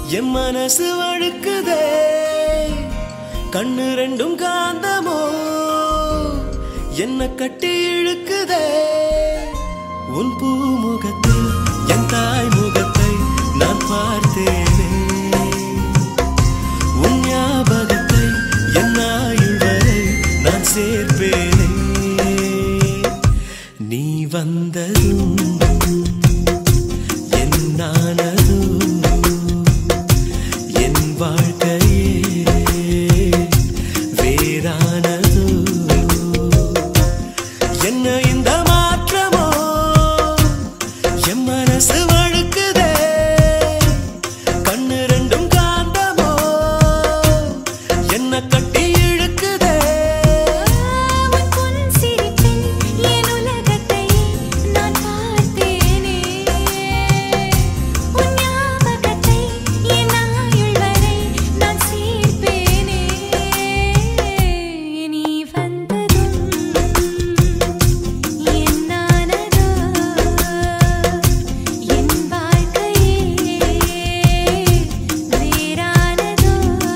என் மனசு வழுக்குதே கண்ணு ரெண்டும் காந்தமோ என்ன கட்டி இழுக்குதே உன் பூமுகத்தில் என் தாய் முகத்தை நான் பார்த்தேனே உன் ஞாபகத்தை என் ஆயுள் வரை நான் சேர்ப்பேனே நீ வந்ததும் என் நானதும் என் வாழ்க்கையே வேறானதோ என்ன இந்த மாற்றமோ என் மனசு வழுக்குதே கண்ணு ரெண்டும் காந்தமோ என்ன கட்டி இழுக்குதே உன் பொன் சிரிப்பில் என் உலகத்தை நான் பார்த்தேனே உன் ஞாபகத்தை என் ஆயுள் வரை நான் சேர்ப்பேனே நீ வந்ததும் என் நானதோ என் வாழ்க்கையே வேறானதோ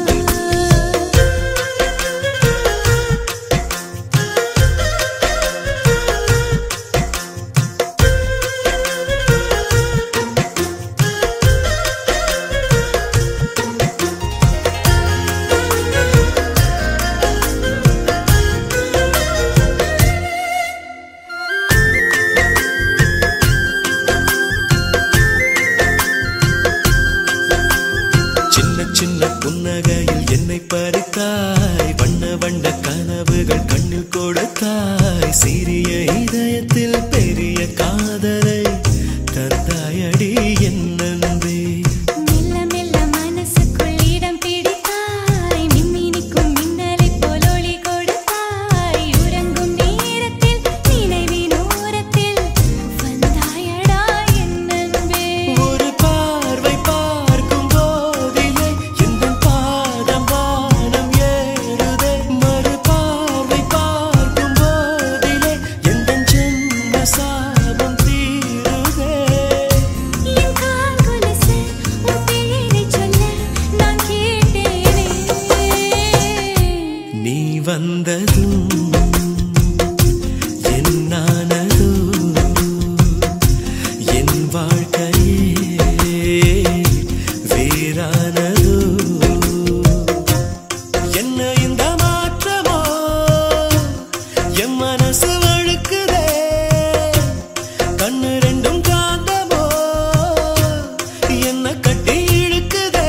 சின்ன சின்ன புன்னகையில் என்னை பறித்தாய் வண்ண வண்ண கனவுகள் கண்ணில் கொடுத்தாய் சிறிய இதயத்தில் பெரிய காதலை தந்தாயடி என் நன்றி மெல்ல மெல்ல மனசுக்குள் இடம் பிடித்தாய் மின்மினிக்கும் மின்னலைப் போல் ஒளி கொடுத்தாய் உறங்கும் நேரத்தில் நினைவின் ஓரத்தில் வந்தாயடா என் அன்பே ஒரு பார்வை பார்க்கும் போதிலே எந்த பாதம் வானம் ஏறுதே மறு பார்வை பார்க்கும் போதிலே எந்த ஜென்ம சாபம் தீருதே என் கால் கொலுசு உன் பெயரைச் சொல்ல நான் கேட்டேனே நீ வந்ததும் என் நானதோ என் வாழ்க்கையே வேறானதோ என்ன இந்த மாற்றமோ என் மனசு வழுக்குதே கண்ணு ரெண்டும் காந்தமோ என்ன கட்டி இழுக்குதே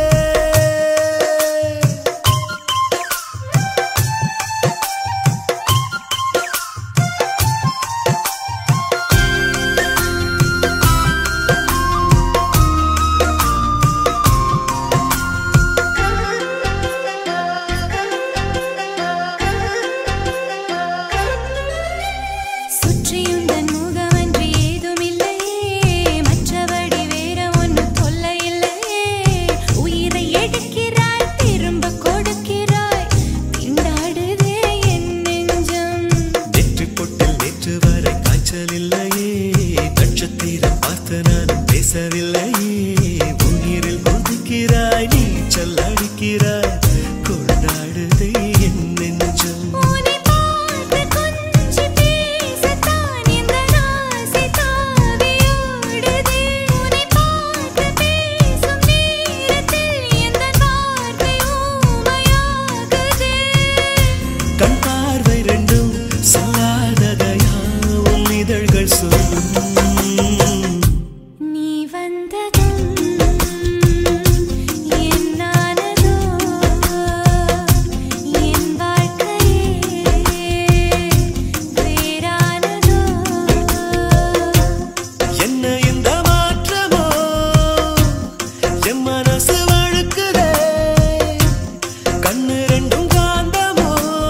சுற்றியுந்தன் முகமன்றி ஏதுமில்லையே மற்றபடி வேற ஒன்றும் தொல்லை இல்லையே உயிரை எடுக்கிறாய் திரும்ப கொடுக்கிறாய் திண்டாடுதே என் நெஞ்சம் நெற்றி பொட்டில் நேற்று வரை காய்ச்சல் இல்லையே நட்சத்திரம் பார்த்து நான் பேசவில்லையே உயிரில் ஒதுக்கிறாய் நீச்சல் அடிக்கிறாய் கொண்டாடுதே என் நெஞ்சம் உன்னை பார்த்து கொஞ்சி பேசத்தான் இந்த ஆசை தாவியோடுதே உன்னை பார்த்து பேசும் நேரத்தில் எந்த வார்த்தை ஊமையாகுதே கண் பார்வை ரெண்டும் சொல்லாததையா உன் இதழ்கள் சொல்லும் நீ வந்ததும் என் நானதோ என் வாழ்க்கையே வேறானதோ என்ன இந்த மாற்றமோ என் மனசு வழுக்குதே கண்ணு ரெண்டும் காந்தமோ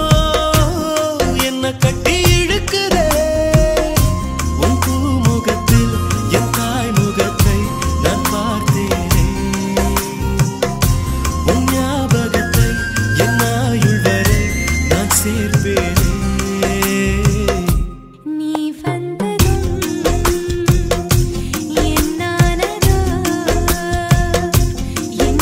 என்ன கட்டி இழுக்குதே உன் பூமுகத்தில் என் தாய் முகத்தை நான் பார்த்தேனே உன் ஞாபகத்தை என் ஆயுள் வரை நான் சேர்ப்பேனே நீ வந்ததும் என் நானதோ என்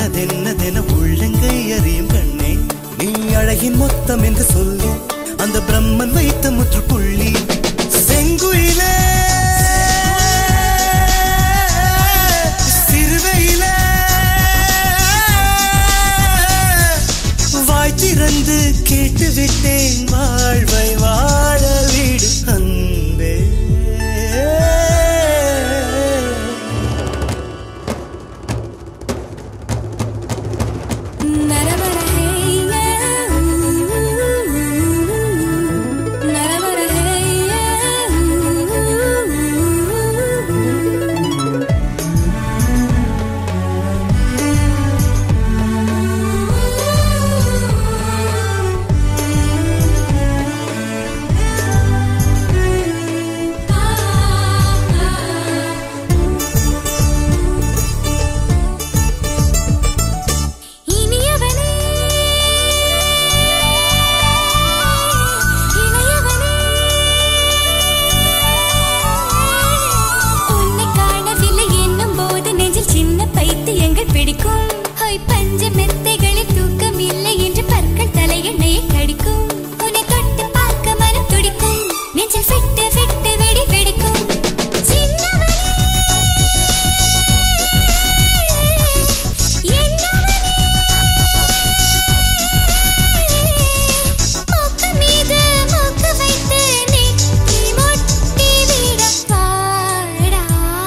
என்னதென்னதென உள்ளங்கை அறியும் கண்ணே நீ அழகின் மொத்தம் என்று சொல்லு அந்த பிரம்மன் வைத்த முற்றுப்புள்ளி செங்குயிலே சிறுவையிலே வாய் திறந்து கேட்டு விட்டேன் வாழ்வை வாழ வீடு அன்பே இனியவனே இளையவனே உன்னை காணவில்லை என்னும் போது நெஞ்சில் சின்ன பைத்தியங்கள் பிடிக்கும் ஹொய் பஞ்ச மெத்தைகளில் தூக்கம் இல்லை என்று பற்கள் தலையெண்ணையை கடிக்கும் உன்னை தொட்டு பார்க்க மனம் துடிக்கும் நெஞ்சில் விட்டு விட்டு வெடி வெடிக்கும் சின்னவனே என்னவனே மூக்கு மீது மூக்கு வைத்து நெற்றி மொட்டி விடப் பாடா.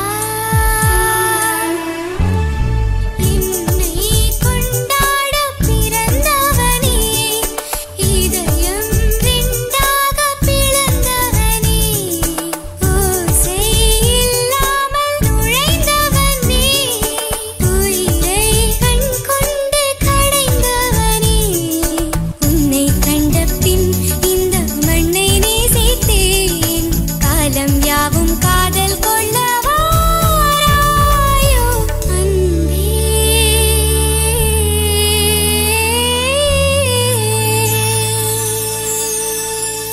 என்னை கொண்டாட பிறந்தவனே, இதயம் ரெண்டாக பிளந்தவனே, ஓசை இல்லாமல் நுழைந்தவனே, உயிரை கண் கொண்டு கடைந்தவனே, உன்னை கண்ட பின் இந்த மண்ணை நேசித்தேன் காலம் யாவும் காதல் கொள்ள வாராயோ அன்பே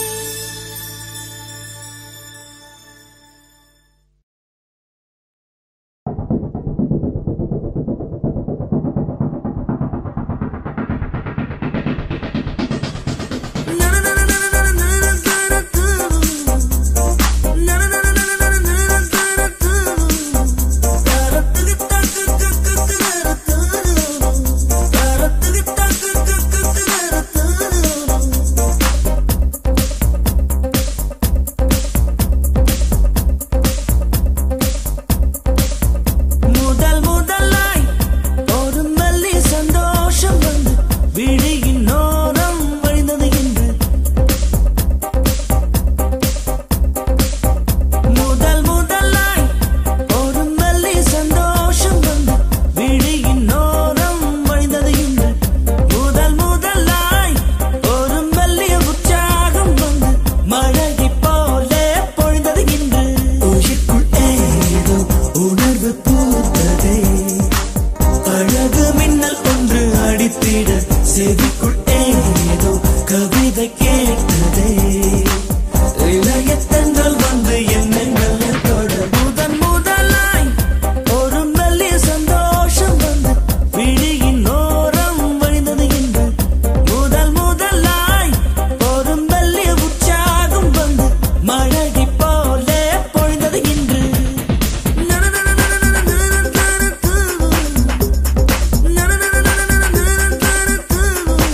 முதல் முதலாய் ஒரு மல்லி சந்தோஷம் வந்து விழியின் நோரம் வழிந்தது என்று முதல் முதலாய் ஒரு மல்லி சந்தோஷம் வந்து விழியின் நோரம் வழிந்தது என்று முதல் முதலாய் ஒரு மல்லிய உற்சாகம் வந்து மழகி போலே பொழிந்தது என்று உயிர்க்குள் ஏதோ உணர்வு பூத்ததே அழகு மின்னல் ஒன்று அடித்திட செவிக்குள் ஏதோ கவிதை கேட்டதே இளைய தென்றல் வந்து என்னை மெல்ல தொட முதன் முதலாய் ஒரு மெல்லிய சந்தோஷம் வந்து விழியின் ஓரம் வழிந்தது என்று முதல் முதலாய் ஒரு மெல்லிய உற்சாகம் வந்து மழகி போலே பொழிந்தது என்று Na na na na na na na na na na na na na na na na na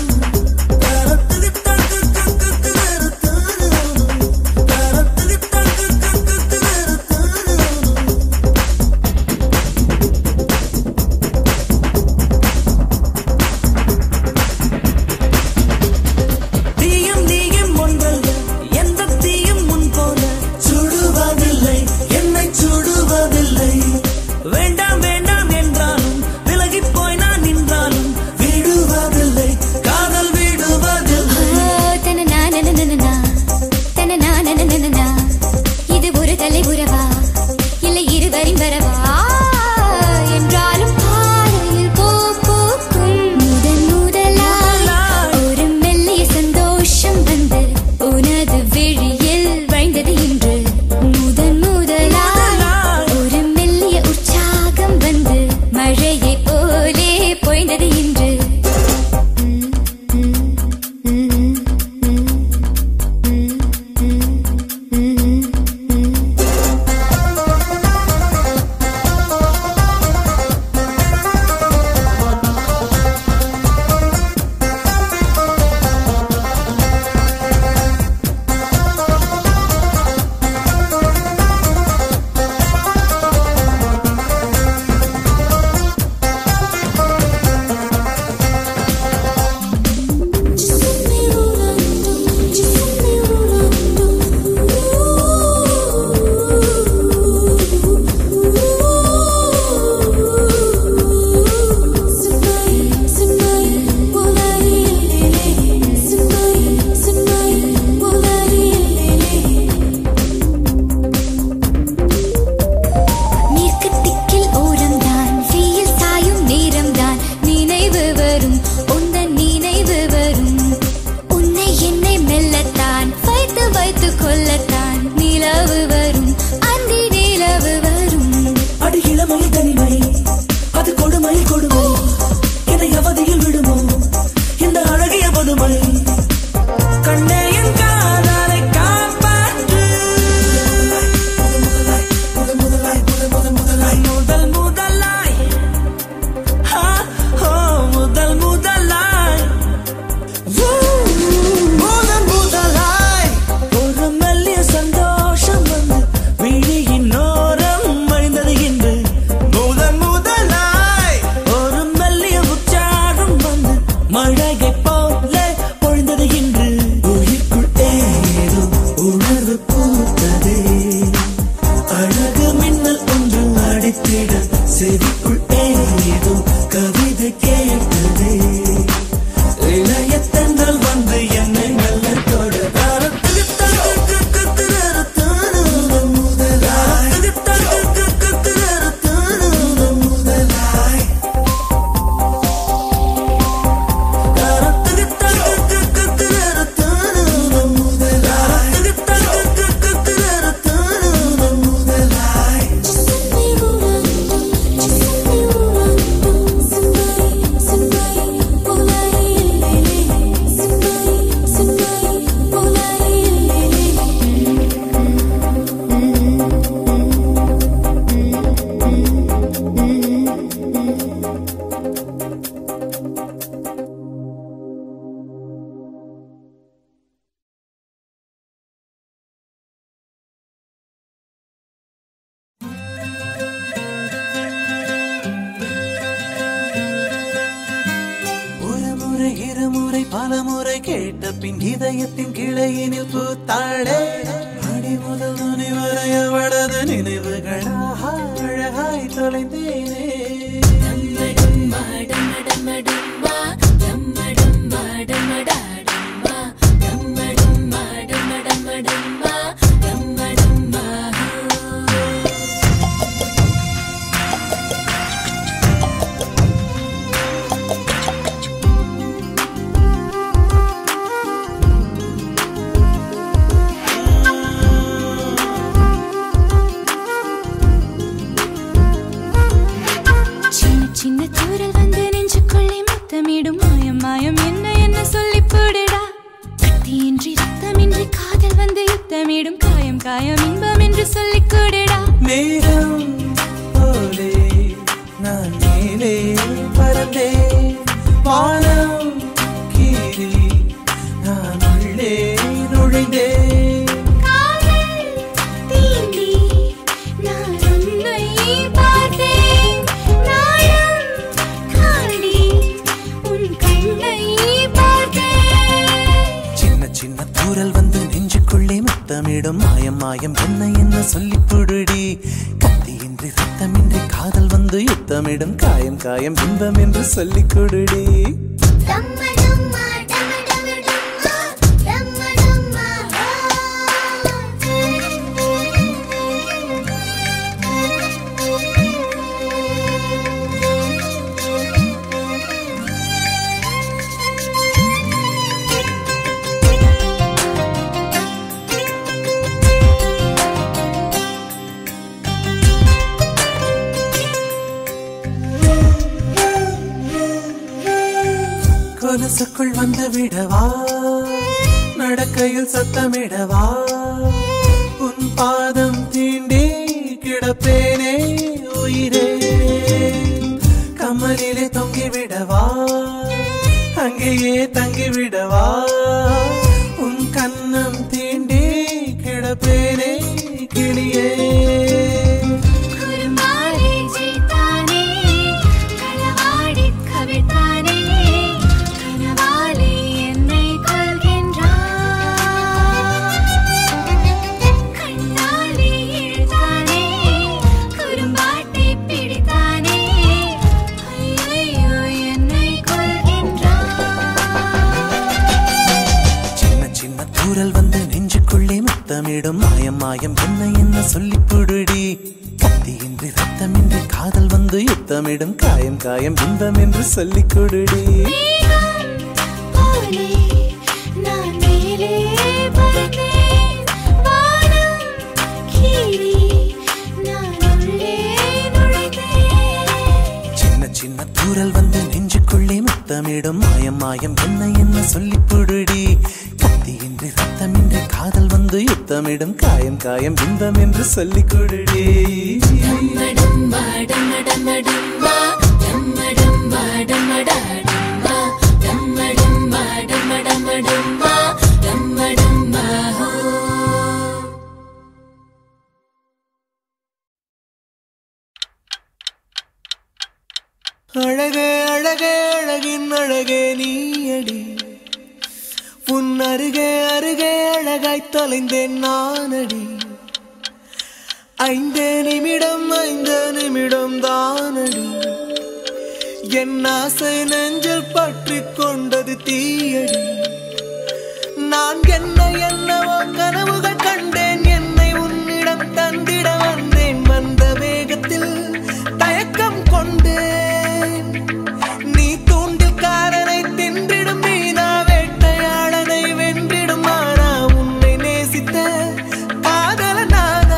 மழையை போல பொழிந்தது இன்று உயிர்க்குள் ஏதோ உணர்வு பூத்ததே அழகு மின்னல் ஒன்று அடித்திட செவிக்குள் ஏதோ கவிதை கேட்டதே இளைய தென்றல் வந்து என்னை நல்ல முதலாய் ஒரு முறை இருமுறை பல முறை கேட்ட பின் இதயத்தின் கிளையினில் பூத்தாளே அடி முதல் நுனி வரை அவளது நினைவுகளாக அழகாய் தொலைந்தேனே சின்ன சின்ன தூரல் வந்து நெஞ்சுக்குள்ளே முத்தமிடும் மாயம் மாயம் என்ன என்ன சொல்லி போடுடா கத்தியின்றி ரத்தமின்றி காதல் வந்து யுத்தமிடும் காயம் காயம் இன்பம் என்று சொல்லிக் கொடுடா மேகம் போலே நான் மேலே பறந்தே வானம் கீழே நான் உள்ளே நுழைந்தேன் காதல் தீண்டி நான் உன்னை பார்த்தேன் நாளும் காணி உன் கண்ணை பார்த்தேன் சின்ன சின்ன தூரல் வந்து நெஞ்சுக்குள்ளே முத்தமிடும் மாயம் மாயம் என்ன என்ன சொல்லி புடுடி கத்தியின்றி ரத்தமின்றி காதல் வந்து யுத்தமிடும் காயம் காயம் இன்பம் என்று சொல்லிக் கொடுடி டம்ம டம்ம டம்ம டம்ம டம்ம டம்ம கொலுசுக்குள் வந்து விடவா நடக்கையில் சத்தமிடவா உன் பாதம் தீண்டி கிடப்பேனே உயிரே கமலிலே தொங்கி விடவா அங்கேயே தங்கி விடவா உன் கண்ணம் தீண்டி கிடப்பேனே கிளியே குருமாரி ஜெயித்தானே களவாடி கவிழ்த்தானே கனவாலே என்னை கொள்கின்றான் கண்ணாலே இழுத்தானே குறும்பாட்டை பிடித்தானே ஐயையோ என்னை கொள்கின்றான் சின்ன சின்ன தூரல் வந்து நெஞ்சுக்குள்ளே முத்தமிடும் மாயம் மாயம் என்ன என்ன சொல்லி புடுடி கத்தியின்றி ரத்தமின்றி காதல் வந்து யுத்தமிடும் காயம் காயம் இன்பம் என்று சொல்லிக் கொடுடி மேகம் போலே நான் மேலே பறந்தேன். வானம் கீழே நான் உள்ளே நுழைந்தேன். சின்ன சின்ன தூரல் வந்து நெஞ்சுக்குள்ளே முத்தமிடும் மாயம் மாயம் என்ன என்ன சொல்லி புடுடி கத்தியின்றி ரத்தமின்றி காதல் வந்து யுத்தமிடும் காயம் காயம் இன்பம் என்று சொல்லிக் கொடுடி அழகே அழகே அழகின் அழகே நீயடி உன் அருகே அருகே அழகாய் தொலைந்தேன் நானடி ஐந்தே நிமிடம் ஐந்து நிமிடம் தானடி என் ஆசை நெஞ்சில் பற்றி கொண்டது தீயடி நான் என்ன என்னவோ கனவுகள் கண்டேன் என்னை உன்னிடம் தந்திட வந்தேன் வந்த வேகத்தில் தயக்கம் கொண்டேன் நீ தூண்டில் காரனை தின்றிடும் மீனா வேட்டையாளனை வென்றிடும் ஆனா உன்னை நேசித்த காதல நானா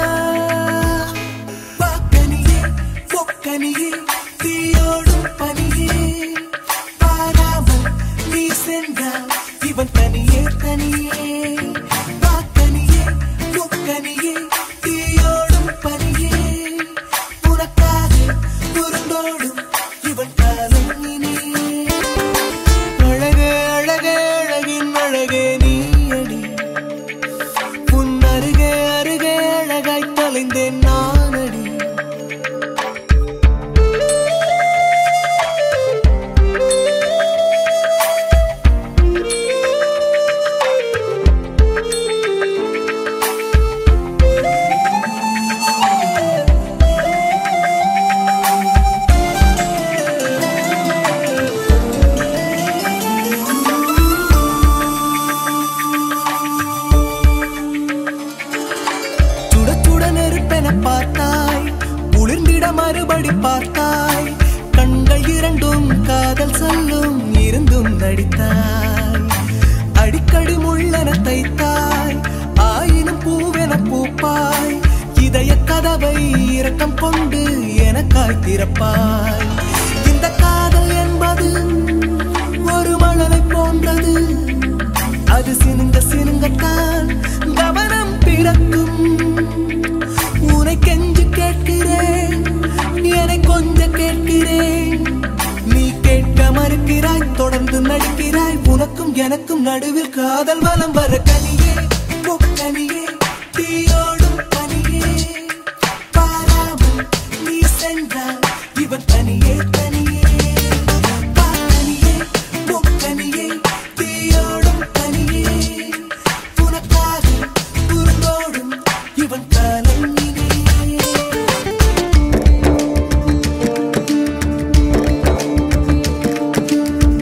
வாக்கனியே பொக்கனியே தீயோடும் பனியே பாராமல் நீ சென்றால் இவன் தனியே தனியே வாக்கனியே பொக்கனியே தீயோடும் பனியே உனக்காக உருண்டோடும் இவன் காலம் இனியே அழகே அழகே அழகின் அழகே நீயடி உன் அருகே அருகே அழகாய் தொலைந்தேன் நானடி சுட சுட நெருப்பென பார்த்தாய் குளிர்ந்திட மறுபடி பார்த்தாய் கண்கள் இரண்டும் காதல் சொல்லும் இருந்தும் நடித்தாய் அடிக்கடி முள்ளென தைத்தாய் ஆயினும் பூவென பூப்பாய் இதய கதவை இரக்கம் கொண்டு எனக்காய் திறப்பாய் இந்த காதல் என்பது ஒரு மழலை போன்றது அது சினுங்க சினுங்கத்தான் கவனம் பிறக்கும் உனை கெஞ்சு கேட்கிறேன் என்னை கொஞ்சம் கேட்கிறேன் நீ கேட்க மறுக்கிறாய் தொடர்ந்து நடிக்கிறாய் உனக்கும் எனக்கும் நடுவில் காதல் வலம் வர கனியே பொக்கனியே தீயோடும் பனியே பாராமல் நீ சென்றால் இவன் தனியே தனியே பாக்கனியே பொக்கனியே தீயோடும் தனியே உனக்காக உருண்டோடும் இவன் காலம் இனியே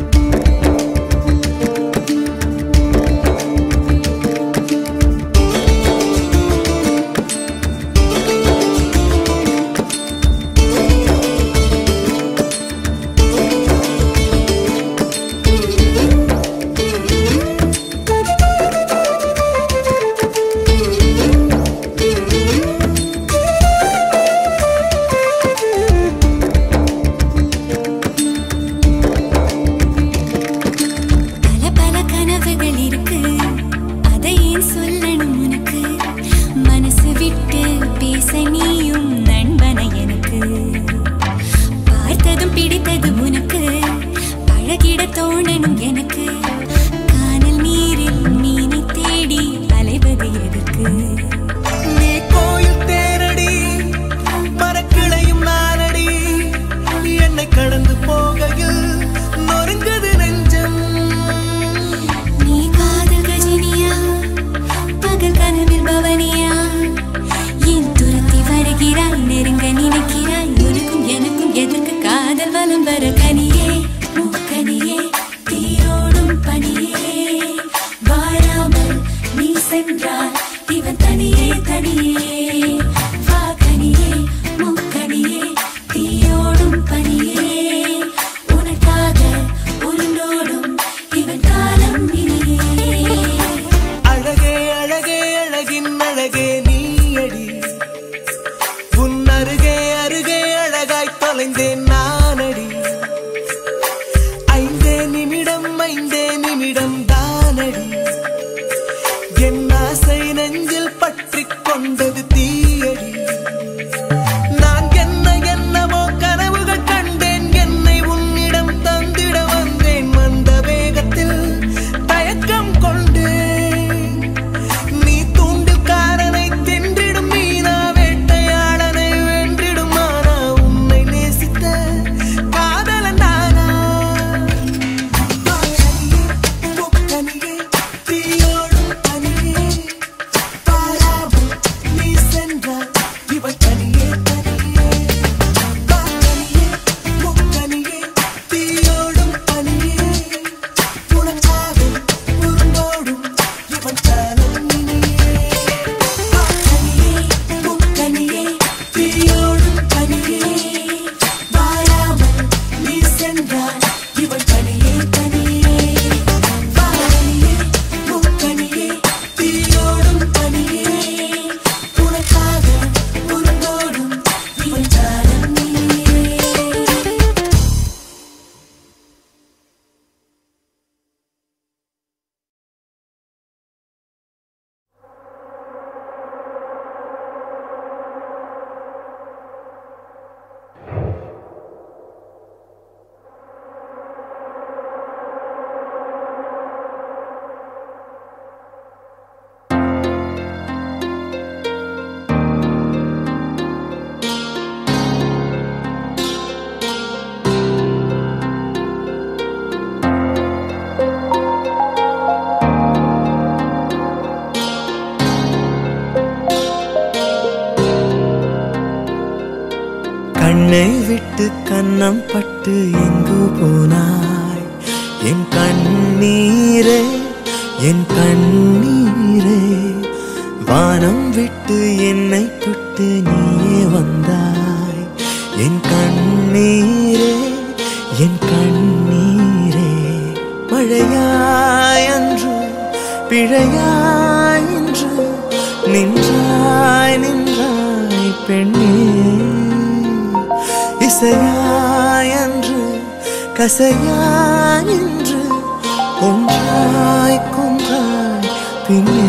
ஆ கன்னம் பட்டு எங்கு போனாய் என் கண்ணீரே என் கண்ணீரே வானம் விட்டு என்னை தொட்டு நீயே வந்தாய் என் கண்ணீரே என் கண்ணீரே மழையாய் அன்று பிழையாய் இன்று நின்றாய் நின்றாய் பெண்ணே இசையாய் அன்று கசையாய் இன்று ஒன்றாய் கொன்றாய் பின்னே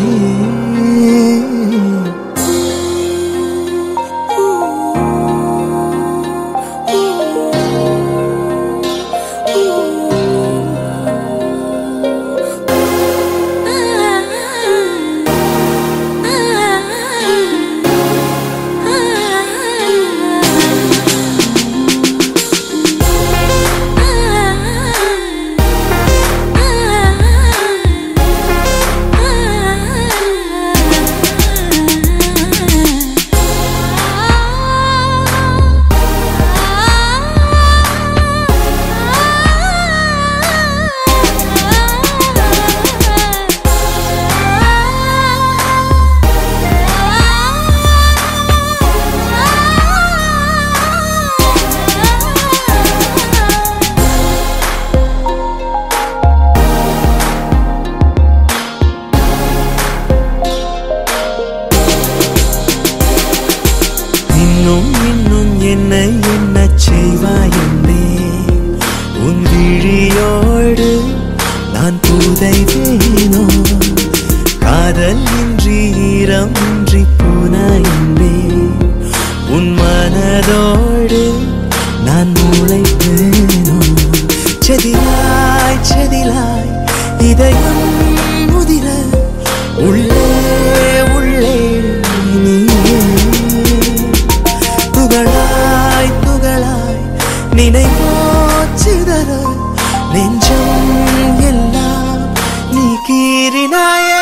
இன்னும் இன்னும் என்ன என்ன செய்வாய் என்னே உன் விழியோடு நான் புதைவேனோ காதல் இன்றி ஈரம் இன்றி போனாய் என்பே உன் மனதோடு நான் முளைப்பேனோ செதிலாய் செதிலாய் இதயம் முதிர உள்ளே உள்ளே நீயே துகளாய் துகளாய் நினைவோ சிதற நெஞ்சம் எல்லாம் நீ கீறினாயே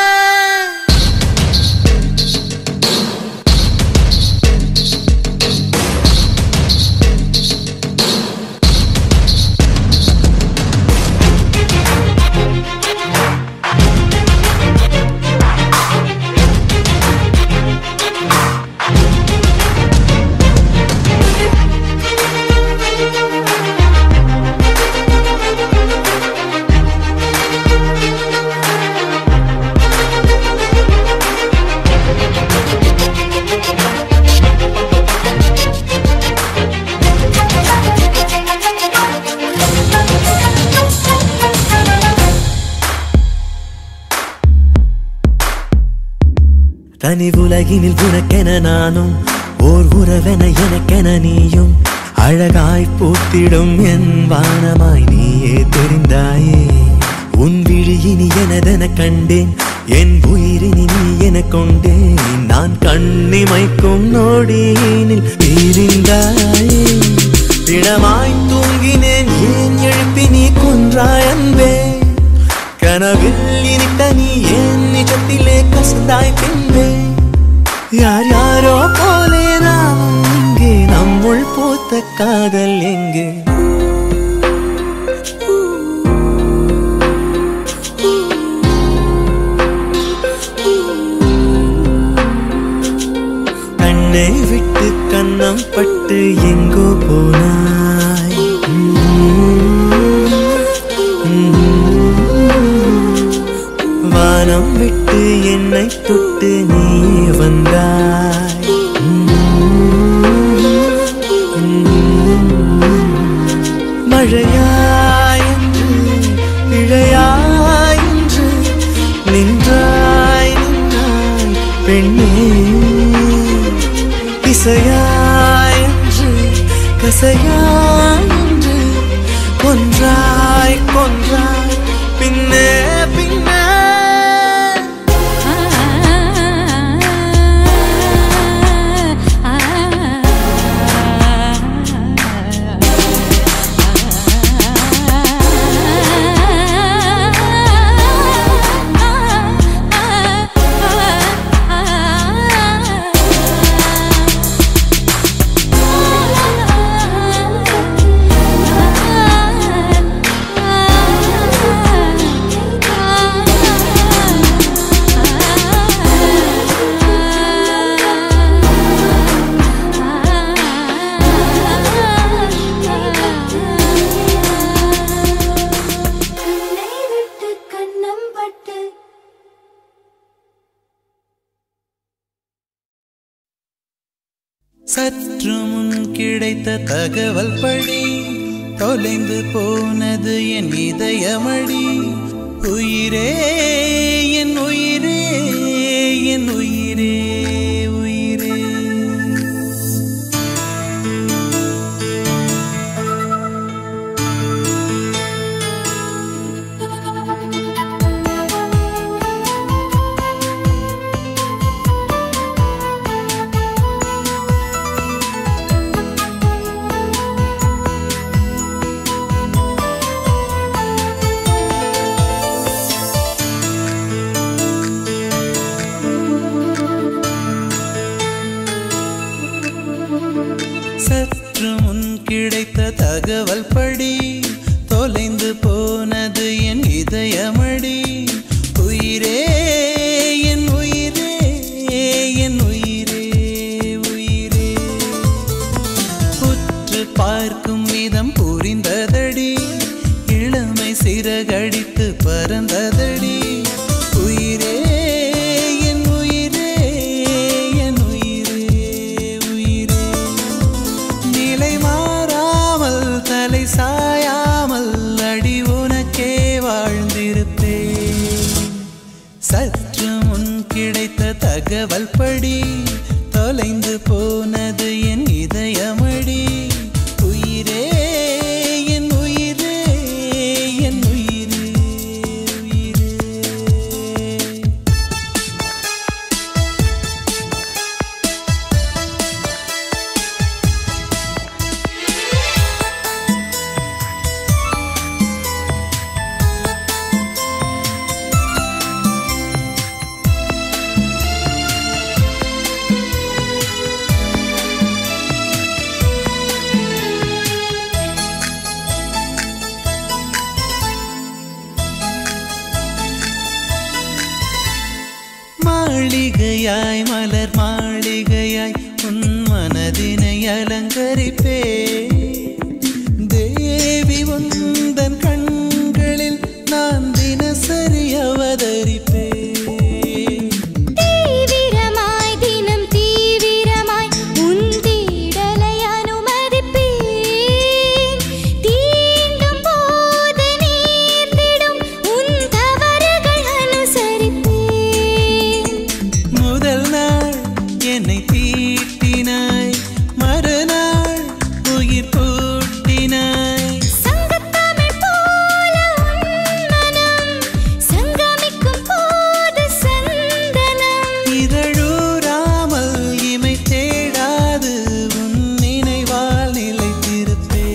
தனி உலகினில் உனக்கென நானும் ஓர் உறவென எனக்கென நீயும் அழகாய் பூத்திடும் என் வானமாய் நீயே தெரிந்தாயே உன் விழியினி எனதென கண்டேன் என் உயிரினி நீ என கொண்டேன் நான் கண்ணிமைக்கும் நொடியினில் பிரிந்தாயே திடமாய் தூங்கினேன் ஏன் எழுப்பி நீ கொன்றாய் அன்பே கனவில் இனித்த நீ ஏன் நிஜத்திலே கசந்தாய் பின்பே யார் யாரோ போலே நாமும் இங்கே நம்முள் பூத்த காதல் எங்கே கண்ணை விட்டு கண்ணம் பட்டு எங்கோ போனாய் வானம் விட்டு என்னை தொட்டு நீ வந்தாய் மழையாயின்று இழையாயின்று நின்றாய் நின்றாய் பெண்ணே இசையாயின்று கசையாயின்று கொன்றாய் கொன்றாய் பின்னே பின்னே ஆ கிடைத்த தகவல் படி தொலைந்து போனது என் இதயமடி உயிரே என் உயிரே என் உயிரே உயிரே சற்று முன் கிடைத்த தகவல் படி தொலைந்து போனது என் இதயமடி உயிரே என் உயிரே என் உயிரே உயிரே உற்று பார்க்கும் விதம் புரிந்ததடி இளமை சிறகடித்து பறந்ததடி உயிரே என் உயிரே என் உயிரே உயிரே நிலை மாறாமல் தலை சாயாமல் அடி உனக்கே வாழ்ந்திருப்பேன் சற்று முன் கிடைத்த தகவல் படி தொலைந்து போனது என் இதயமடி உயிரே என் உயிரே என் உயிரே உயிரே மாளிகையாய் மலர் மாளிகையாய் உன் மனதினை அலங்கரிப்பே தேவி உந்தன் கண்களில் நான் தினசரி அவதரிப்பே தீவிரமாய் தினம் தீவிரமாய் உன் தீடலை அனுமதிப்பேன் தீண்டும் போது நேர்ந்திடும் உன் தவறுகள் அனுசரிப்பேன் முதல் நாள் என்னை தீட்டினாய் மறுநாள் உயிர் பூட்டினாய் சங்கத்தமிழ் போல உன் மனம் சங்கமிக்கும் போது சந்தனம் இதழூராமல் இமை தேடாது உன் நினைவால் நிலைத்திருப்பே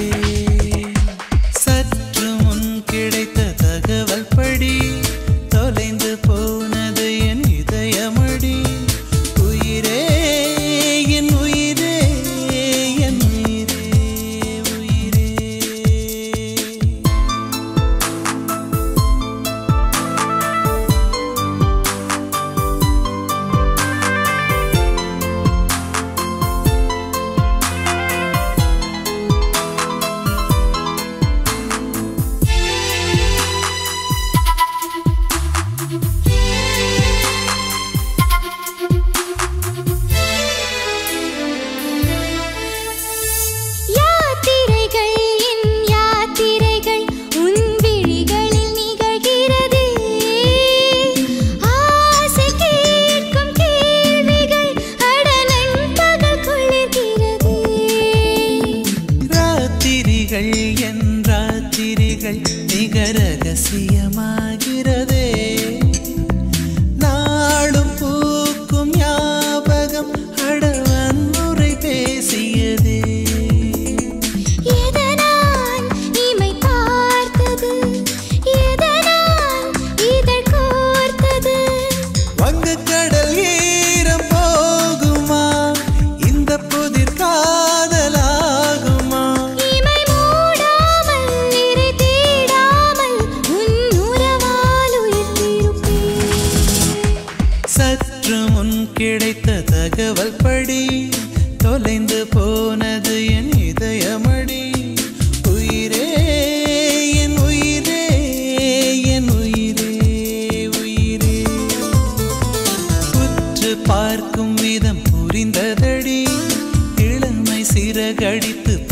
சற்று முன் கிடைத்த தகவல் படி தொலைந்து போனது என் இதயமடி உயிரே என் உயிரே என் உயிரே உயிரே யாத்திரைகள் என் யாத்திரைகள் உன் விழிகளில் நிகழ்கிறதே ஆசை கேட்கும் கேள்விகள் அடலன் பகல் கொள்ளுகிறதே ராத்திரிகள் என் ராத்திரிகள் மிக ரகசியமாகிறதே நாளும் பூக்கும் ஞாபகம் அடவன் முறை பேசியதே எதனால் இமை பார்த்தது எதனால் இதழ் கோர்த்தது வங்கக்கடல் ஈரம் போகுமா இந்த புதிர் காதலாகுமா இமை மூடாமல் நிறை தேடாமல் உன் உறவால் உயிர்த்திருப்பேன் சற்று முன் கிடைத்த தகவல் படி தொலைந்து போனது என் இதயமடி உயிரே என் உயிரே என் உயிரே உயிரே உற்று பார்க்கும் விதம் புரிந்ததடி இளமை சிறகடித்து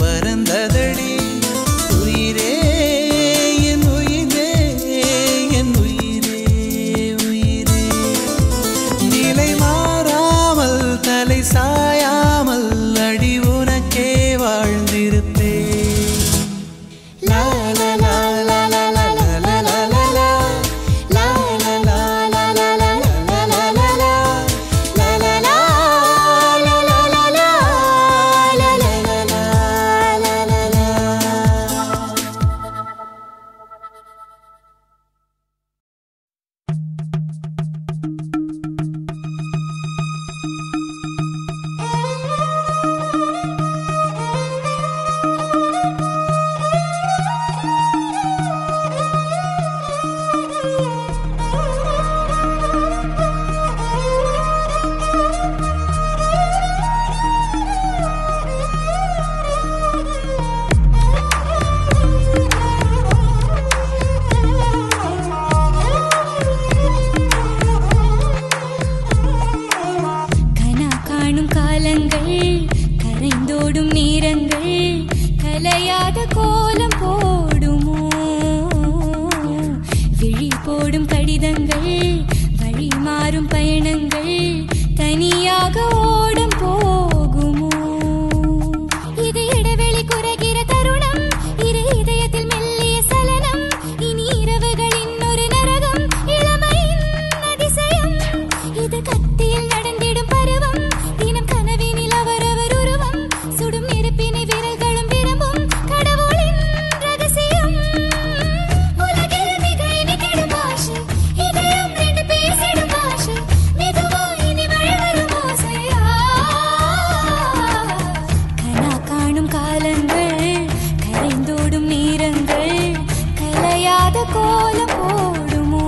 கோலம் போடுமோ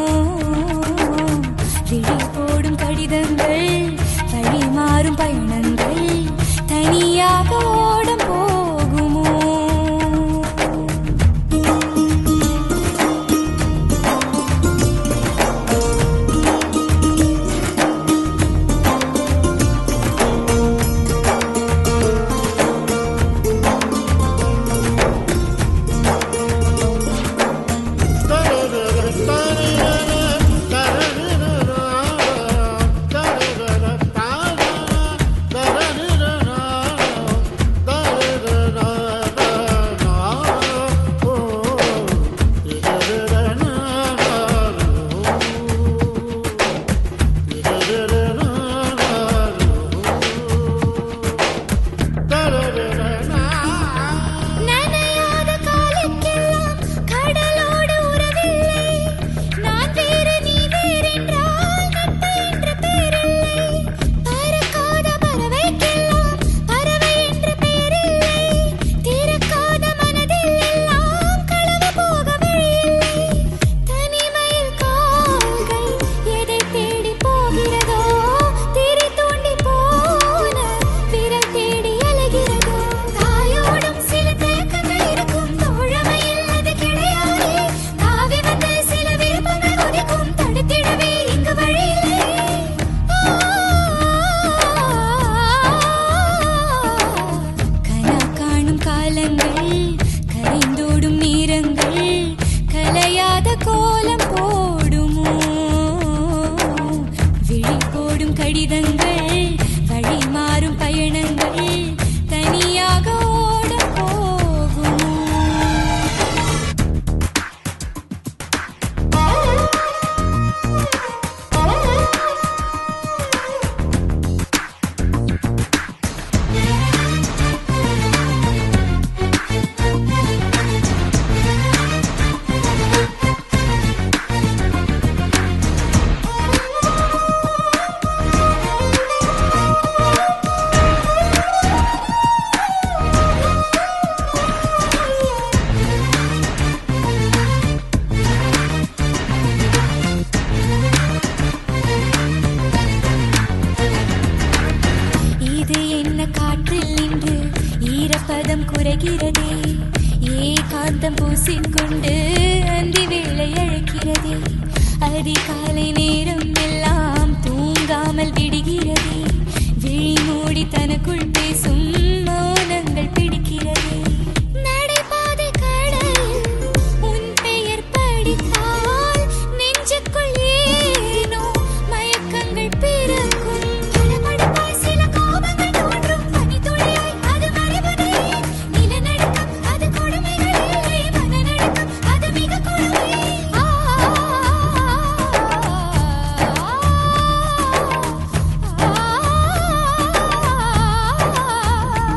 விழி போடும் கடிதங்கள் வழி மாறும் பயணங்கள் தனியாக ஓடம் போகுமோ நனையாத காலுக்கெல்லாம் கடலோடு உறவில்லை நான் வேறு நீ வேறென்றால் நட்பு என்ற பேரில்லை பறக்காத பறவைக்கெல்லாம் பறவை என்ற பெயரில்லை திறக்காத மனதில் எல்லாம் களவு போக வழியில்லை தனிமையில் கால்கள் எதை தேடி போகிறதோ திரி தூண்டி போன விரல் தேடி அலைகிறதோ தாயோடும் சில தேக்கங்கள் இருக்கும் தோழமையில் அது கிடையாது தாவி வந்த சில விருப்பங்கள் கொதிக்கும் தடுத்திடவே இங்கு வழியில்லை கனா காணும் காலங்கள் கரைந்தோடும் நேரங்கள் கலையாத கோலம் போடுமோ விழி போடும் கடிதங்கள் வழி மாறும் பயணங்கள் தனியாக ஓட போகுமோ இது என்ன காற்றில் நின்று ஈரப்பதம் குறைகிறதே ஏகாந்தம் பூசிக்கொண்டு அந்தி வேளை அழைக்கிறதே அதிகாலை நேரம் எல்லாம் தூங்காமல் விடுகிறதே விழி மூடி தனக்குள் பேசும் மௌனங்கள் பிடிக்கிறதே நடைபாதை கடலில் உன் பெயர் படித்தால் நெஞ்சுக்குள் ஏனோ மயக்கங்கள் பிறக்கும் படபடப்பாய் சில கோபங்கள் தோன்றும் பனித்துளியாய் அது மறைவதே நிலநடுக்கம் அது கொடுமைகள் இல்லை மனநடுக்கம் அது மிக கொடுமை ஆ ஆ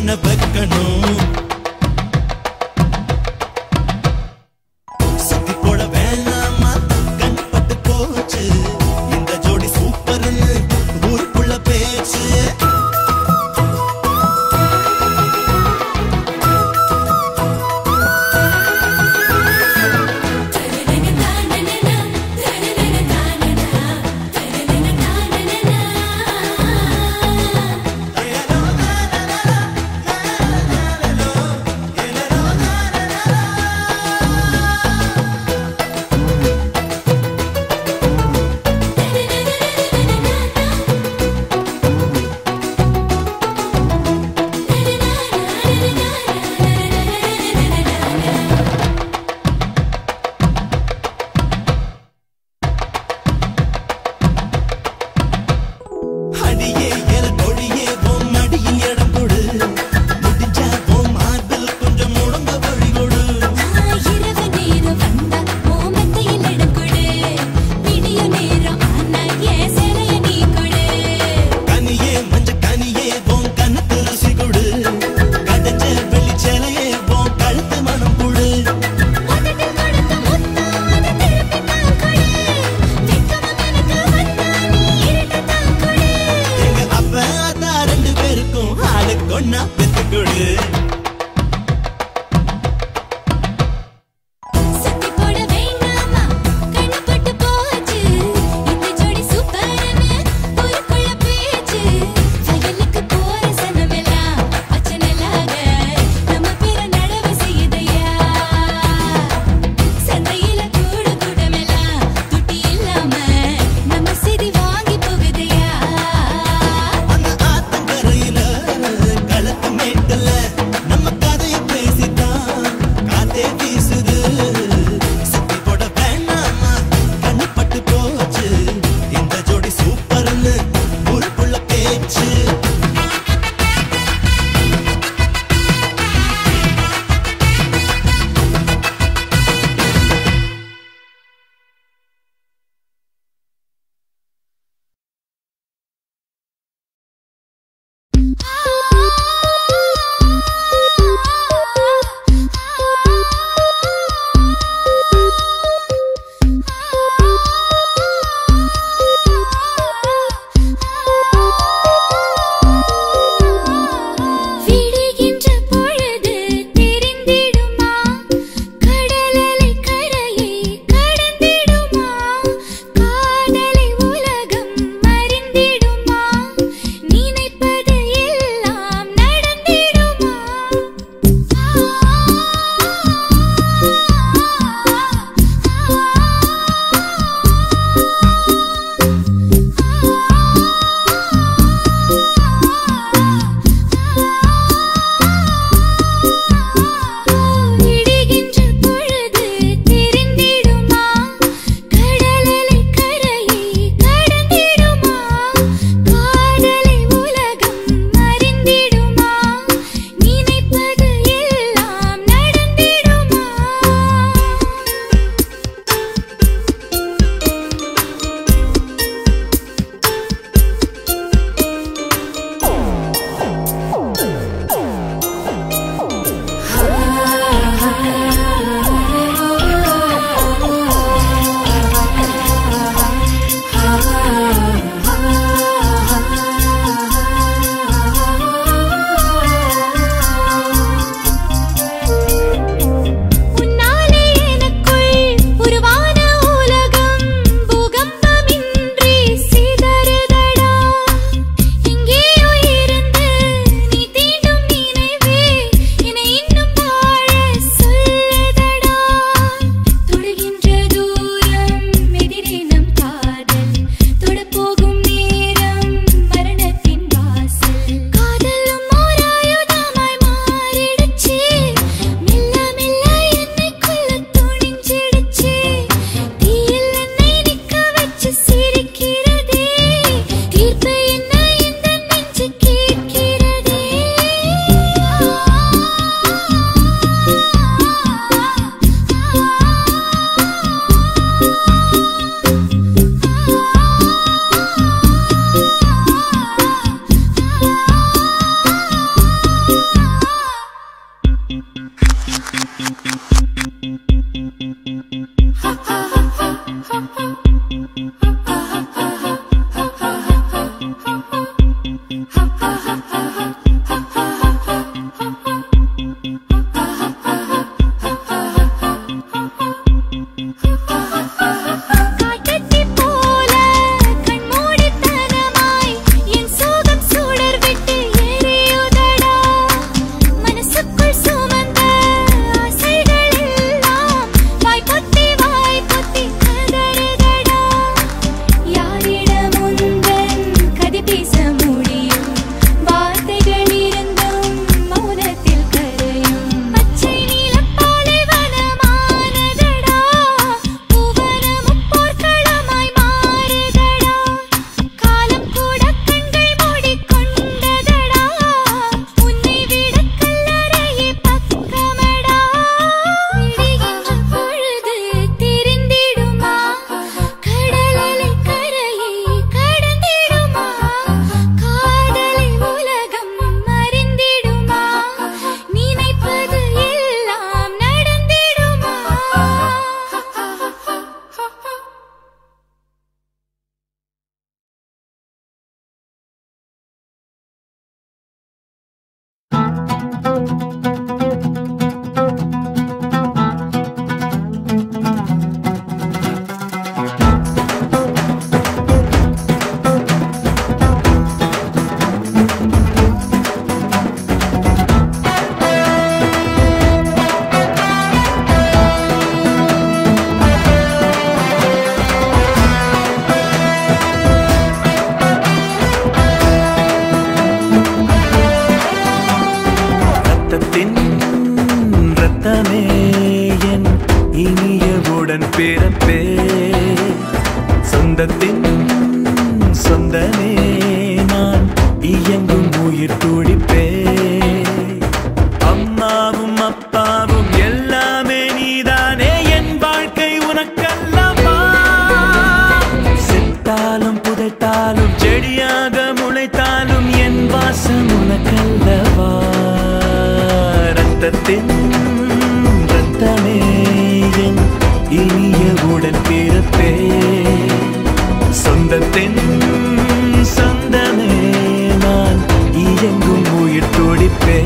தானே வைக்கணும் சுத்தி போட வேணாமா கண்பட்டு போச்சு இந்த ஜோடி சூப்பர்னு ஊருக்குள்ள பேச்சு அடியே எல கொடியே உன் மடியில் இடம் கொடு முடிஞ்சா உன் மார்பில் கொஞ்சம் முழங்க வழி கொடு இரவு நேரம் வந்தா மோமத்தையில் இடம் கொடு விடிய நேரம் ஆனா என் சிலைய நீ கொடு கனியே மஞ்ச கனியே உன் கண்ணத்து ருசி கொடு கடைஞ்ச வெள்ளி சேலையே உன் கழுத்து மனம் கொடு உதட்டில் கொடுத்த முத்தம் அதை திருப்பி தான் கொடு வெட்கமும் எனக்கு வந்தா நீ இருட்டு தான் கொடு எங்க அப்ப அத்தா ரெண்டு பேருக்கும் ஆளுக்கு ஒன்னா பெத்து கொடு சுத்தி போட வேண்டாமா கண்ணு பட்டு போச்சு இந்த ஜோடி சூப்பர்னு ஊருக்குள்ள பேச்சு வயலுக்கு போற சனமெல்லாம் பச்சனலாக நம்ம பேர நடவு செய்யுதையா சந்தையில கூடு கூட்டமெல்லாம் துட்டி இல்லாம நம்ம சிதி வாங்கி போகுதையா அந்த ஆத்தங்கரையில களத்து மேட்டுல ரத்தத்தின் ரத்தமே என் இனியவுடன் பிறப்பே சொந்தத்தின் சொந்தமே நான் இயங்கும் உயிர் துடிப்பே அம்மாவும் அப்பாவும் எல்லாமே நீதானே என் வாழ்க்கை உனக்கல்லவா செத்தாலும் புதைத்தாலும் செடியாக முளைத்தாலும் என் வாசம் உனக்கல்லவா ரத்தத்தின் ரத்தமே என் இனிய உடன் பிறப்பே சொந்தத்தின் சொந்தமே நான் இயங்கும் உயிர் துடிப்பே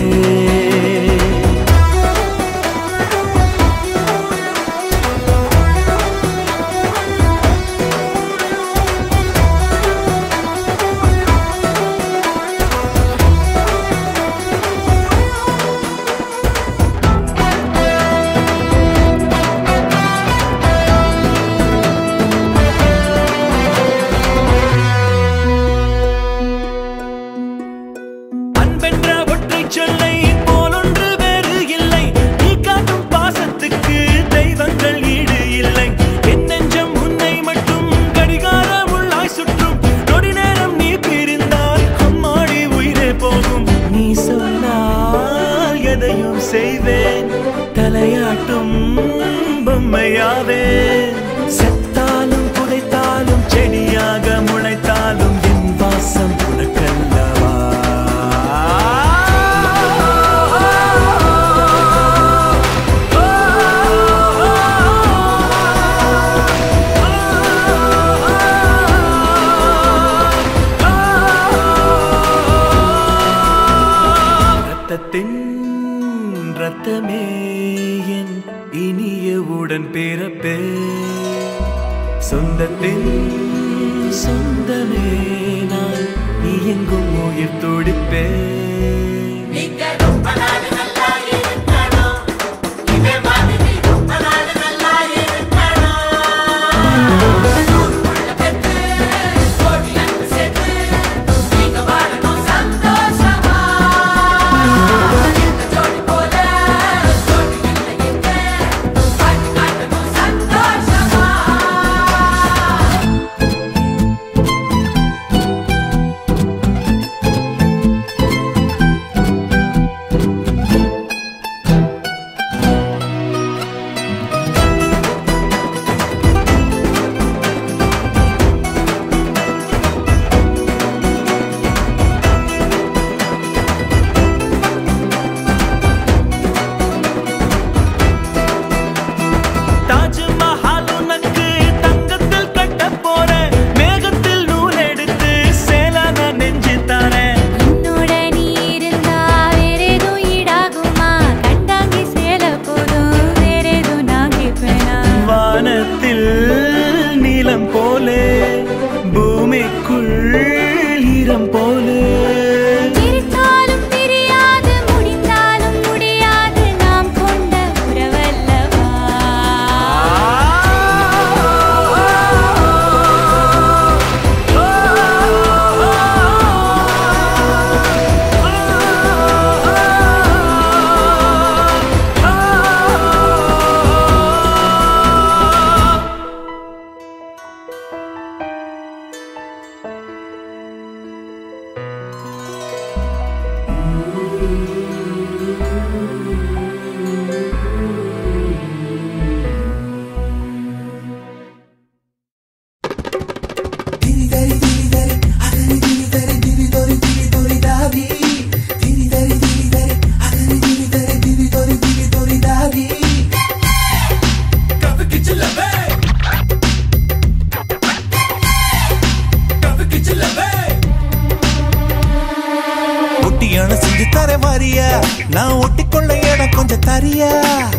அன்பென்ற ஒற்றை சொல்லை போலொன்று வேறு இல்லை நீ காட்டும் பாசத்துக்கு தெய்வங்கள் ஈடு இல்லை என் நெஞ்சம் உன்னை மட்டும் கடிகாரம் உள்ளாய் சுற்றும் நொடி நேரம் நீ பிரிந்தால் அம்மாடி உயிரே போகும் நீ சொன்னால் எதையும் செய்வேன் தலையாட்டும் பொம்மையாவே செத்தாலும் புதைத்தாலும் செடியாக முளைத்தாலும் என் வாசம் உனக்கல்லவா ரத்தத்தின் ரத்தமே என் இனிய உடன் பிறப்பே சொந்தத்தின் சொந்தமே நான் இயங்கும் உயிர் துடிப்பே தாஜ்மஹால் உனக்கு தங்கத்தில் கட்டப் போறேன். மேகத்தில் நூல் எடுத்து சேலை நான் நெஞ்சு தரேன். என்னோட நீ இருந்தா வேறேதும் ஈடாகுமா கண்டாங்கி சேல போதும் வேறேதும் நான் கேட்பேனா வானத்தில் நீலம் போலே பூமிக்குள் ஈரம் போலே பிரித்தாலும் பிரியாது முடிந்தாலும் முடியாது நாம் கொண்ட உறவல்லவா ஒட்டியான செஞ்சு தர வாரியா நான் ஒட்டிக்கொள்ள இடம் கொஞ்சம் தரியா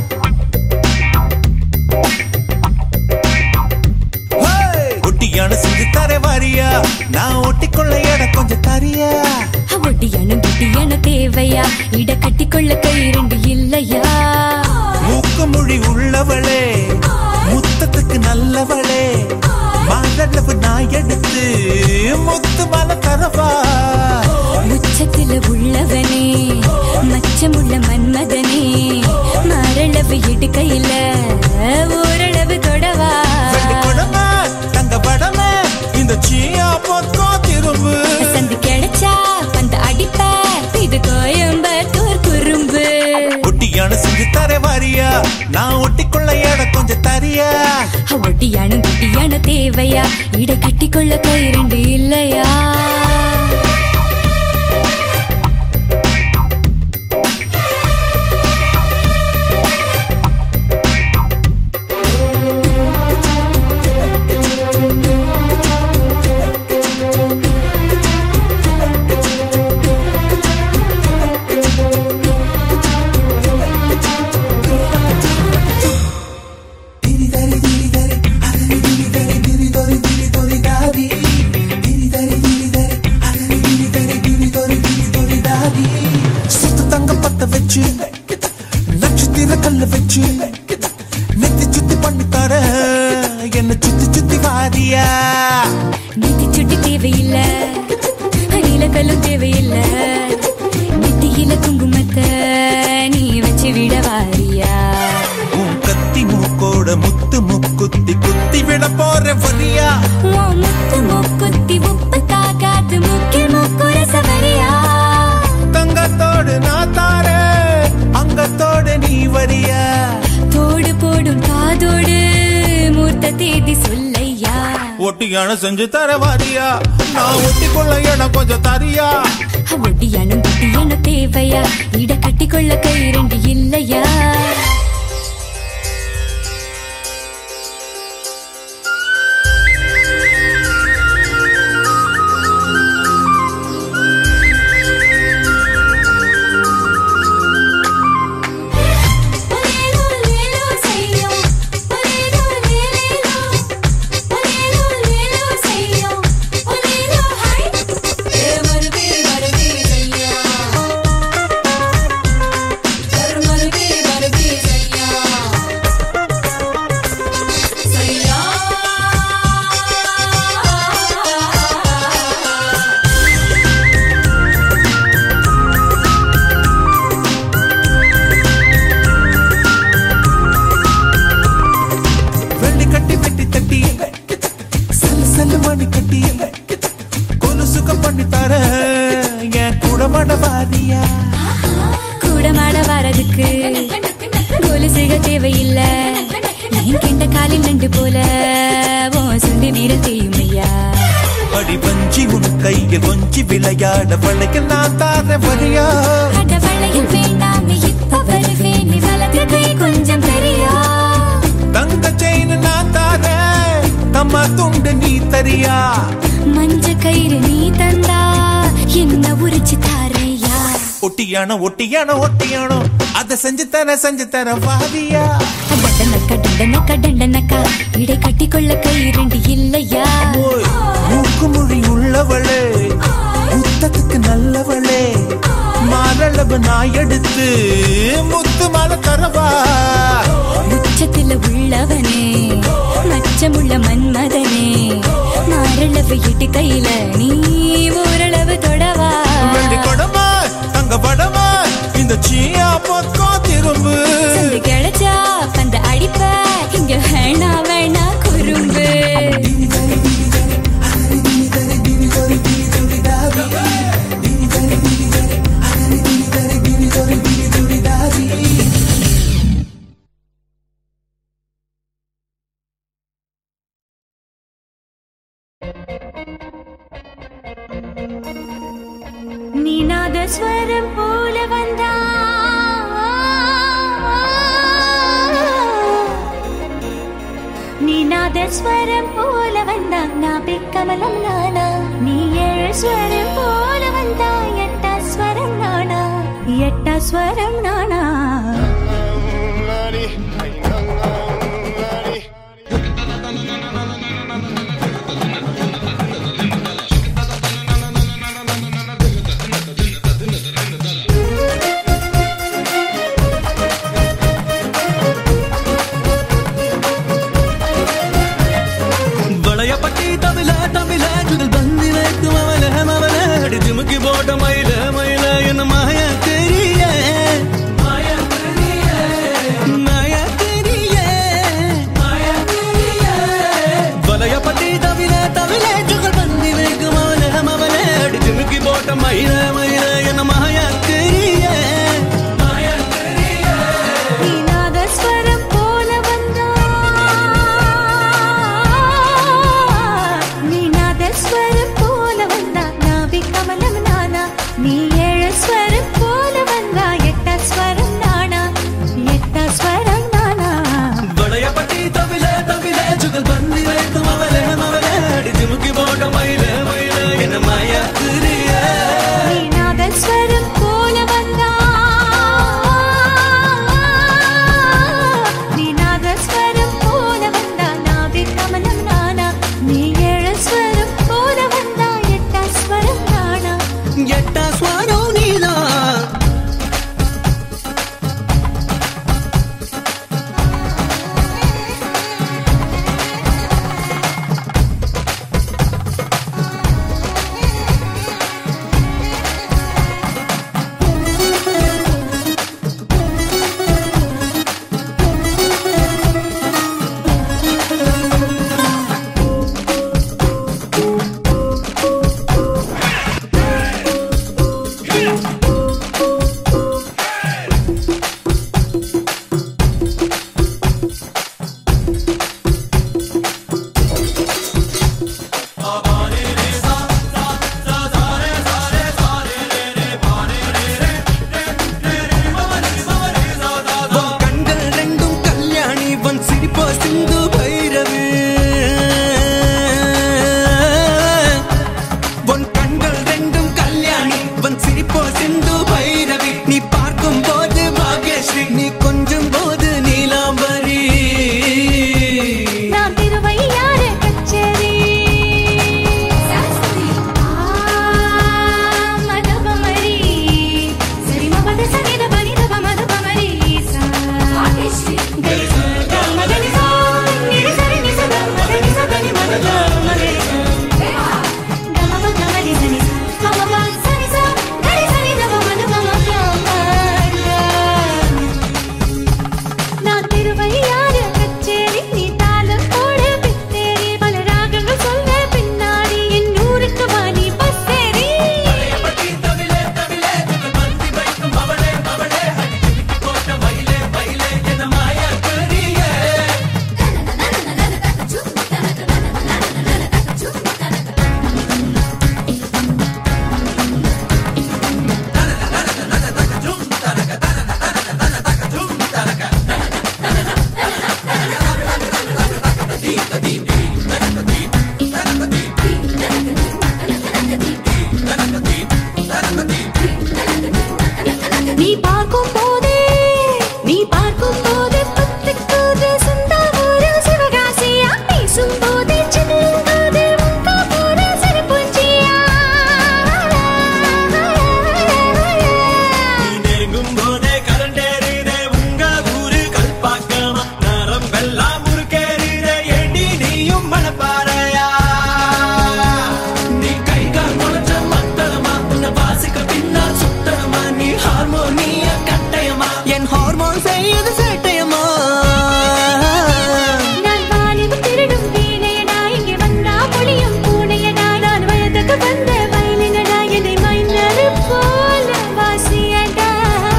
ஹேய்! ஒட்டியான செஞ்சு தர வாரியா நான் ஒட்டிக்கொள்ள இடம் கொஞ்சம் தரியா ஒட்டியான குட்டியான தேவையா இட கட்டிக்கொள்ள கை இரண்டு இல்லையா மூக்கு மொழி உள்ளவளே முத்தத்துக்கு நல்லவளே மாதளவு நான் எடுத்து முத்து மல தரவா உச்சத்துல உள்ளவனே மச்ச மச்சமுள்ள மன்மதனே மாரளவு இடுக்கையில ஓரளவு தொடவா வெள்ளி குடமே, தங்க படமே, இந்த சீயா பக்கம் திரும்பு சந்து கிடைச்சா பந்த அடிப்ப இது கோயம்பத்தூர் குறும்பு ஒட்டியான செஞ்சு தர வாரியா நான் ஒட்டிக்கொள்ள இடம் கொஞ்சம் தரியா ஒட்டியான குட்டியான தேவையா இட கட்டிக்கொள்ள கை ரெண்டு இல்லையா சுத்து தங்க பத்த வச்சு நட்சத்திர கல்ல வச்சு நெத்தி சுத்தி பண்ணி தர என்ன சுத்தி சுத்தி வாரியா நெத்தி சுட்டி தேவையில்ல நீலக்கல்லும் தேவையில்ல நெத்தியில குங்குமத்தை நீ வச்சு விட வாரியா உன் கத்தி மூக்கோட முத்து முக்குத்தி குத்தி விட போற வரியா உன் முத்து மூக்குத்தி உப்பு தாக்காத்து முக்கில் மூக்குற சவரியா தங்கத்தோடு நான் தாரேன் அங்கத்தோடு நீ வரியா தோடு போடும் காதோடு மூர்த்த தேதி சொல்லையா ஒட்டியான செஞ்சு தர வாரியா நான் ஒட்டிக்கொள்ள இடம் கொஞ்சம் தரியா ஒட்டியானும் குட்டியானும் தேவையா இட கட்டிக்கொள்ள கை ரெண்டு இல்லையா வெள்ளி கட்டி வெட்டி தட்டி சல்லு சல்லு மணி கட்டி கொலு சுகம் பண்ணி தர என் கூட மட வாரியா கூடமாட வரதுக்கு கொலுசுக தேவையில்ல என் கெண்ட காலில் நண்டு போல ஓ சுண்டி வீர செய்யுமையா அடி வஞ்சி உன் கையில் கொஞ்சி விளையாட வளைக்க நான் தார வரியா அட வளையல் வேண்டாம் இப்ப வருவேன் நீ வலது கை கொஞ்சம் பெரியா தங்க செயின் நான் தார தம்மா துண்டு நீ தரியா மஞ்ச கயிறு நீ தந்தா என்ன உரிச்சு தாரையா ஒட்டியானோ ஒட்டியானோ ஒட்டியானோ அதை செஞ்சு தர செஞ்சு தர வாரியா டண்டனக்கா டண்டனக்கா டண்டனக்கா இடை கட்டிக்கொள்ள கை ரெண்டு இல்லையா ஓய், மூக்கு மொழி உள்ளவளே முத்தத்துக்கு நல்லவளே மாரளவு நான் எடுத்து முத்து மாலை தரவா உச்சத்துல உள்ளவனே மச்சமுள்ள மன்மதனே மாரளவு இட்டு கையில நீ ஓரளவு தொடவா வெள்ளி கொடமா தங்க படமா இந்த சீயா பக்கம் திரும்பு சந்து கிடைச்சா பந்த அடிப்ப இங்க வேணா வேணா குறும்பு நீநாத ஸ்வரம் போல வந்தா நீநாத ஸ்வரம் போல வந்தா நான் பிக்கமலம் நானா நீ ஏழு ஸ்வரம் போல வந்தா எட்டா ஸ்வரம் நானா எட்டா ஸ்வரம் நானா வளையப்பட்டி தவில தவில சுடல் பந்தினத்து மவல மவல அடி ஜிமுக்கி போட்ட மயில மயில என்ன மாய தெரிய பார்க்கும் போதே நீ பார்க்கும் போது பத்துக்குது சிந்தாவூரு சிவகாசியா பேசும் போதே சின்னங்காது உங்க போது சிறுபுஞ்சியா நீ நெருங்கும் போதே கரண்டேறிதே உங்க ஊரு கல்பாக்கமா நரம்பெல்லாம் முறுக்கேறிதே ஏண்டி நீயும் மனப்பாறையா நீ கை கால் முளைச்ச மத்தளமா உன்னை வாசிக்க பின்னால் சுத்தணுமா நீ ஹார்மோனிய கட்டயமா என் ஹார்மோன் செய்யுது சேட்டையமா நான் வாலிப திருடும் வீணையடா இங்கே வந்தா பொழியும் பூனையடா நான் வயதுக்கு வந்த வயலினடா என்னை மைனரு போல வாசியடா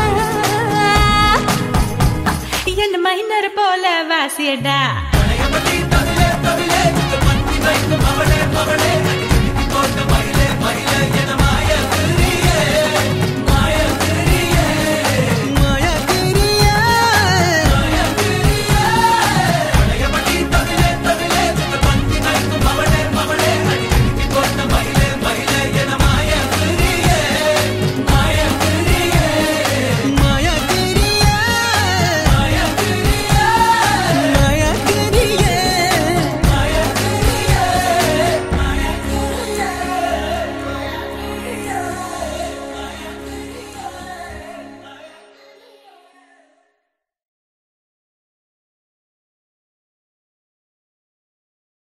என்ன மைனர் போல வாசியடா தவிலே தவிலே மத்தி வைக்கும் அவளே மகளே